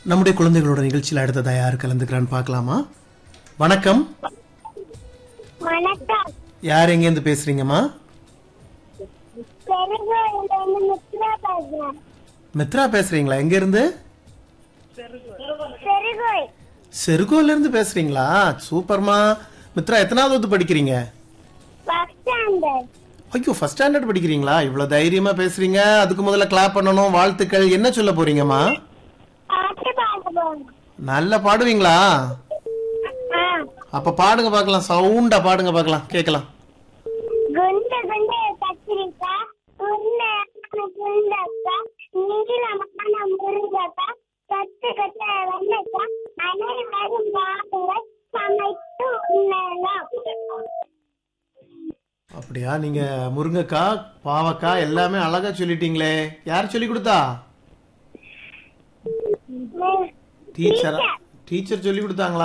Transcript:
நம்முடைய குழந்தைகளோட நிகழ்ச்சியில் அடுத்ததா யார் கலந்துக்கிறான்னு பார்க்கலாமா வணக்கம் வணக்கம் யார் எங்கேருந்து பேசுறீங்கம்மா பெருகோயில இருந்து மித்ரா பேசுறேன் மித்ரா பேசுறீங்களா எங்க இருந்து பெருகோயில் செருகோல இருந்து பேசுறீங்களா சூப்பர்மா மித்ரா எத்தனாவது வகுப்பு படிக்கிறீங்க ஃபர்ஸ்ட் ஸ்டாண்டர்ட் ஐயோ ஃபர்ஸ்ட் ஸ்டாண்டர்ட் படிக்கிறீங்களா இவ்வளவு தைரியமா பேசுறீங்க அதுக்கு முதல்ல கிளாப் பண்ணணும் வாழ்த்துக்கள் என்ன சொல்ல போறீங்கம்மா பாட்டு பாட போகணும் நல்லா பாடுவீங்களா ஆ அப்ப பாடுங்க பார்க்கலாம் சவுண்டா பாடுங்க பார்க்கலாம் கேட்கலாம் குண்டு குண்டு கத்திரிக்காய் உருளையான குண்டக்கா நீளமான முருங்கக்கா கத்து கத்த வெள்ளக்கா அனைவரும் வாருங்கள் சமைத்து உண்ணலாம் அப்படியா நீங்க முருங்கைக்காய் பாவக்காய் எல்லாமே அழகா சொல்லிட்டீங்களே யார் சொல்லி கொடுத்தா டீச்சர் டீச்சர் சொல்லி கொடுத்தாங்களா